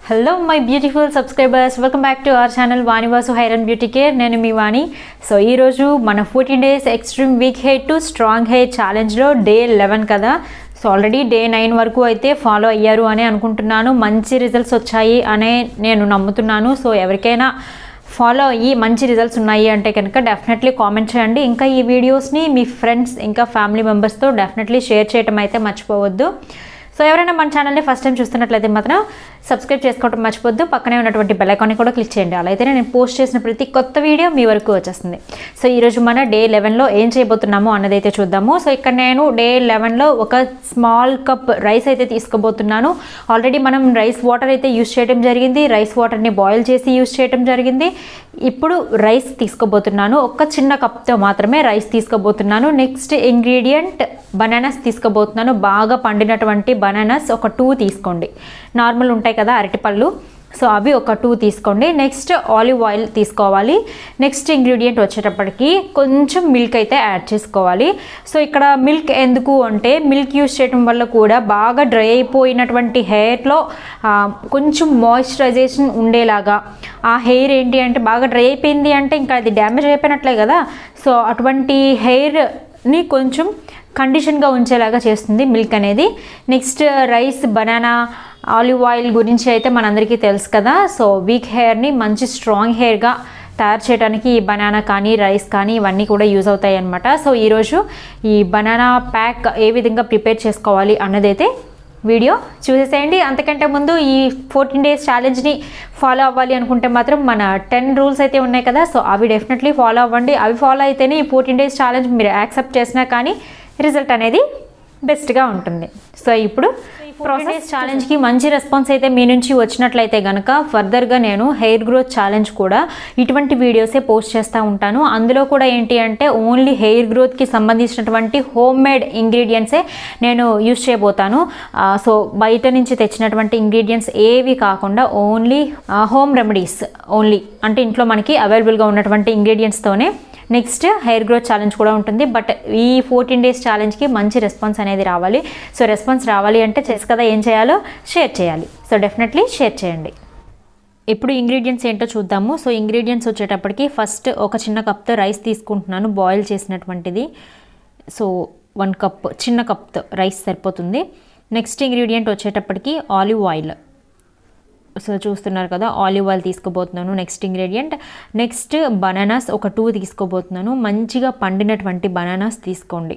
hello my beautiful subscribers welcome back to our channel Vanivasu hair and beauty care నేను మీ Vani so ఈరోజు మన fourteen days extreme weak hair to strong hair ఛాలెంజ్లో day eleven కదా so already day nine వరకు అయితే follow అయ్యారు అని అనుకుంటున్నాను మంచి రిజల్ట్స్ వచ్చాయి అనే నేను నమ్ముతున్నాను సో ఎవరికైనా ఫాలో అయ్యి మంచి రిజల్ట్స్ ఉన్నాయి అంటే కనుక డెఫినెట్లీ కామెంట్ చేయండి ఇంకా ఈ వీడియోస్ని మీ ఫ్రెండ్స్ ఇంకా ఫ్యామిలీ మెంబర్స్తో డెఫినెట్లీ షేర్ చేయడం అయితే మర్చిపోవద్దు సో ఎవరైనా మన ఛానల్ని ఫస్ట్ టైం చూస్తున్నట్లయితే మాత్రం సబ్స్క్రైబ్ చేసుకోవడం మర్చిపోద్దు పక్కనే ఉన్నటువంటి బెల్ ఐకాన్ని కూడా క్లిక్ చేయండి అలా అయితేనే నేను పోస్ట్ చేసిన ప్రతి కొత్త వీడియో మీ వరకు వచ్చేస్తుంది సో ఈరోజు మన డే లెవెన్లో ఏం చేయబోతున్నామో అన్నదైతే చూద్దాము సో ఇక్కడ నేను డే లెవెన్లో ఒక స్మాల్ కప్ రైస్ అయితే తీసుకోబోతున్నాను ఆల్రెడీ మనం రైస్ వాటర్ అయితే యూస్ చేయడం జరిగింది రైస్ వాటర్ని బాయిల్ చేసి యూస్ చేయడం జరిగింది ఇప్పుడు రైస్ తీసుకోబోతున్నాను ఒక చిన్న కప్తో మాత్రమే రైస్ తీసుకోబోతున్నాను నెక్స్ట్ ఇంగ్రీడియంట్ బనానాస్ తీసుకోబోతున్నాను బాగా పండినటువంటి బనానాస్ ఒక టూ తీసుకోండి నార్మల్ ఉంటాయి కదా అరటిపళ్ళు సో అవి ఒక టూ తీసుకోండి నెక్స్ట్ ఆలివ్ ఆయిల్ తీసుకోవాలి నెక్స్ట్ ఇంగ్రీడియంట్ వచ్చేటప్పటికి కొంచెం మిల్క్ అయితే యాడ్ చేసుకోవాలి సో ఇక్కడ మిల్క్ ఎందుకు అంటే మిల్క్ యూస్ చేయడం వల్ల కూడా బాగా డ్రై అయిపోయినటువంటి హెయిర్లో కొంచెం మాయిశ్చరైజేషన్ ఉండేలాగా ఆ హెయిర్ ఏంటి అంటే బాగా డ్రై అయిపోయింది అంటే ఇంకా అది డ్యామేజ్ అయిపోయినట్లే కదా సో అటువంటి హెయిర్ని కొంచెం కండిషన్గా ఉంచేలాగా చేస్తుంది మిల్క్ అనేది next rice banana olive oil గురించి అయితే మనందరికీ తెలుసు కదా సో వీక్ హెయిర్ని మంచి స్ట్రాంగ్ హెయిర్గా తయారు చేయడానికి ఈ బనానా కానీ రైస్ కానీ ఇవన్నీ కూడా యూజ్ అవుతాయి అనమాట సో ఈరోజు ఈ బనానా ప్యాక్ ఏ విధంగా ప్రిపేర్ చేసుకోవాలి అన్నదైతే వీడియో చూసేసేయండి అంతకంటే ముందు ఈ ఫోర్టీన్ డేస్ ఛాలెంజ్ని ఫాలో అవ్వాలి అనుకుంటే మాత్రం మన టెన్ రూల్స్ అయితే ఉన్నాయి కదా సో అవి డెఫినెట్లీ ఫాలో అవ్వండి అవి ఫాలో అయితేనే ఈ ఫోర్టీన్ డేస్ ఛాలెంజ్ మీరు యాక్సెప్ట్ చేసినా కానీ రిజల్ట్ అనేది బెస్ట్గా ఉంటుంది సో ఇప్పుడు ప్రాసెస్ ఛాలెంజ్కి మంచి రెస్పాన్స్ అయితే మీ నుంచి వచ్చినట్లయితే కనుక ఫర్దర్గా నేను హెయిర్ గ్రోత్ ఛాలెంజ్ కూడా ఇటువంటి వీడియోసే పోస్ట్ చేస్తూ ఉంటాను అందులో కూడా ఏంటి అంటే ఓన్లీ హెయిర్ గ్రోత్కి సంబంధించినటువంటి హోమ్ మేడ్ ఇంగ్రీడియంట్సే నేను యూస్ చేయబోతాను సో బయట నుంచి తెచ్చినటువంటి ఇంగ్రీడియంట్స్ ఏవి కాకుండా ఓన్లీ హోమ్ రెమెడీస్ ఓన్లీ అంటే ఇంట్లో మనకి అవైలబుల్గా ఉన్నటువంటి ఇంగ్రీడియంట్స్తోనే నెక్స్ట్ హెయిర్ గ్రోత్ ఛాలెంజ్ కూడా ఉంటుంది బట్ ఈ ఫోర్టీన్ డేస్ ఛాలెంజ్కి మంచి రెస్పాన్స్ అనేది రావాలి సో రెస్పాన్స్ రావాలి అంటే చేసి కదా ఏం చేయాలో షేర్ చేయాలి సో డెఫినెట్లీ షేర్ చేయండి ఇప్పుడు ఇంగ్రీడియంట్స్ ఏంటో చూద్దాము సో ఇంగ్రీడియంట్స్ వచ్చేటప్పటికి ఫస్ట్ ఒక చిన్న కప్తో రైస్ తీసుకుంటున్నాను బాయిల్ చేసినటువంటిది సో వన్ కప్ చిన్న కప్తో రైస్ సరిపోతుంది నెక్స్ట్ ఇంగ్రీడియంట్ వచ్చేటప్పటికి ఆలివ్ ఆయిల్ సో చూస్తున్నారు కదా ఆలివ్ ఆయిల్ తీసుకోబోతున్నాను నెక్స్ట్ ఇంగ్రీడియంట్ నెక్స్ట్ బనానాస్ ఒక టూ తీసుకోబోతున్నాను మంచిగా పండినటువంటి బనానాస్ తీసుకోండి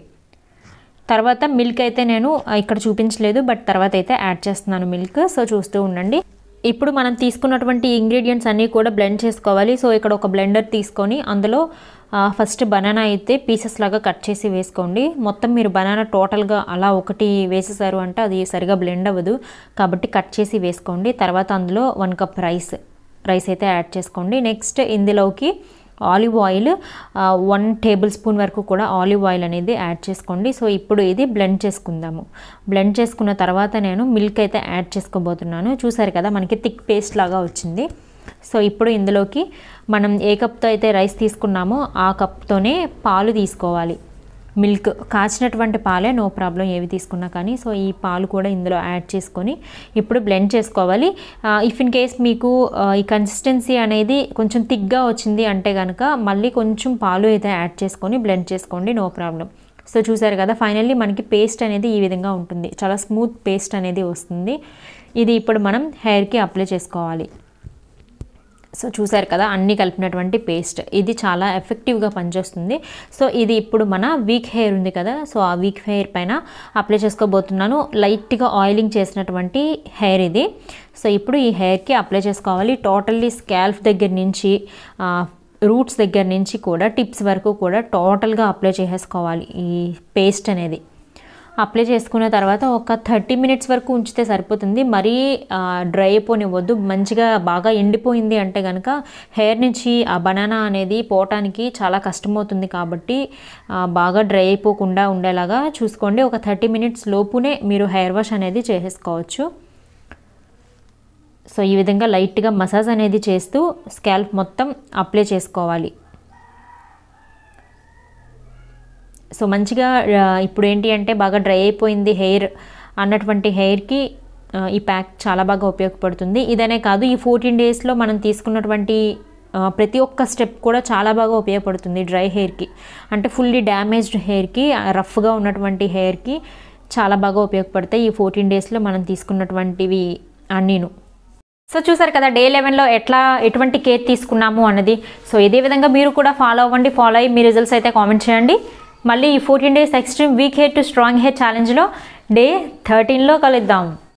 తర్వాత మిల్క్ అయితే నేను ఇక్కడ చూపించలేదు బట్ తర్వాత అయితే యాడ్ చేస్తున్నాను మిల్క్ సో చూస్తూ ఉండండి ఇప్పుడు మనం తీసుకున్నటువంటి ఇంగ్రీడియంట్స్ అన్నీ కూడా బ్లెండ్ చేసుకోవాలి సో ఇక్కడ ఒక బ్లెండర్ తీసుకొని అందులో ఫస్ట్ బనానా అయితే పీసెస్ లాగా కట్ చేసి వేసుకోండి మొత్తం మీరు బనానా టోటల్గా అలా ఒకటి వేసేసారు అంటే అది సరిగా బ్లెండ్ అవ్వదు కాబట్టి కట్ చేసి వేసుకోండి తర్వాత అందులో వన్ కప్ రైస్ రైస్ అయితే యాడ్ చేసుకోండి నెక్స్ట్ ఇందులోకి olive oil one tablespoon వరకు కూడా ఆలివ్ ఆయిల్ అనేది యాడ్ చేసుకోండి సో ఇప్పుడు ఇది బ్లెండ్ చేసుకుందాము బ్లెండ్ చేసుకున్న తర్వాత నేను మిల్క్ అయితే యాడ్ చేసుకోబోతున్నాను చూసారు కదా మనకి థిక్ పేస్ట్ లాగా వచ్చింది సో ఇప్పుడు ఇందులోకి మనం ఏ కప్తో అయితే రైస్ తీసుకున్నామో ఆ కప్తోనే పాలు తీసుకోవాలి మిల్క్ కాచినటువంటి పాలే నో ప్రాబ్లం ఏవి తీసుకున్నా కానీ సో ఈ పాలు కూడా ఇందులో యాడ్ చేసుకొని ఇప్పుడు బ్లెండ్ చేసుకోవాలి ఇఫ్ ఇన్ కేస్ మీకు ఈ కన్సిస్టెన్సీ అనేది కొంచెం థిక్గా వచ్చింది అంటే కనుక మళ్ళీ కొంచెం పాలు అయితే యాడ్ చేసుకొని బ్లెండ్ చేసుకోండి నో ప్రాబ్లం సో చూసారు కదా ఫైనల్లీ మనకి పేస్ట్ అనేది ఈ విధంగా ఉంటుంది చాలా స్మూత్ పేస్ట్ అనేది వస్తుంది ఇది ఇప్పుడు మనం హెయిర్కి అప్లై చేసుకోవాలి సో చూసారు కదా అన్నీ కలిపినటువంటి పేస్ట్ ఇది చాలా ఎఫెక్టివ్గా పనిచేస్తుంది సో ఇది ఇప్పుడు మన వీక్ హెయిర్ ఉంది కదా సో ఆ వీక్ హెయిర్ పైన అప్లై చేసుకోబోతున్నాను లైట్గా ఆయిలింగ్ చేసినటువంటి హెయిర్ ఇది సో ఇప్పుడు ఈ హెయిర్కి అప్లై చేసుకోవాలి టోటల్లీ స్కాల్ఫ్ దగ్గర నుంచి రూట్స్ దగ్గర నుంచి కూడా టిప్స్ వరకు కూడా టోటల్గా అప్లై చేసేసుకోవాలి ఈ పేస్ట్ అనేది అప్లై చేసుకున్న తర్వాత ఒక థర్టీ మినిట్స్ వరకు ఉంచితే సరిపోతుంది మరీ డ్రై అయిపోనివ్వద్దు మంచిగా బాగా ఎండిపోయింది అంటే కనుక హెయిర్ నుంచి ఆ బనానా అనేది పోవటానికి చాలా కష్టమవుతుంది కాబట్టి బాగా డ్రై అయిపోకుండా ఉండేలాగా చూసుకోండి ఒక థర్టీ మినిట్స్ లోపునే మీరు హెయిర్ వాష్ అనేది చేసేసుకోవచ్చు సో ఈ విధంగా లైట్గా మసాజ్ అనేది చేస్తూ స్కాల్ప్ మొత్తం అప్లై చేసుకోవాలి సో మంచిగా ఇప్పుడు ఏంటి అంటే బాగా డ్రై అయిపోయింది హెయిర్ అన్నటువంటి హెయిర్కి ఆ, ఈ ప్యాక్ చాలా బాగా ఉపయోగపడుతుంది ఇదనే కాదు ఈ ఫోర్టీన్ డేస్లో మనం తీసుకున్నటువంటి ఆ, ప్రతి ఒక్క స్టెప్ కూడా చాలా బాగా ఉపయోగపడుతుంది డ్రై హెయిర్కి అంటే ఫుల్లీ డ్యామేజ్డ్ హెయిర్కి రఫ్గా ఉన్నటువంటి హెయిర్కి చాలా బాగా ఉపయోగపడతాయి ఈ ఫోర్టీన్ డేస్లో మనం తీసుకున్నటువంటివి అన్నీను సో చూసారు కదా డే లెవెన్లో ఎట్లా ఎటువంటి కేర్ తీసుకున్నాము అన్నది సో ఇదే విధంగా మీరు కూడా ఫాలో అవ్వండి ఫాలో అయ్యి మీ రిజల్ట్స్ అయితే కామెంట్ చేయండి మళ్ళీ ఈ fourteen days extreme weak hair to strong hair ఛాలెంజ్లో డే థర్టీన్లో కలుద్దాం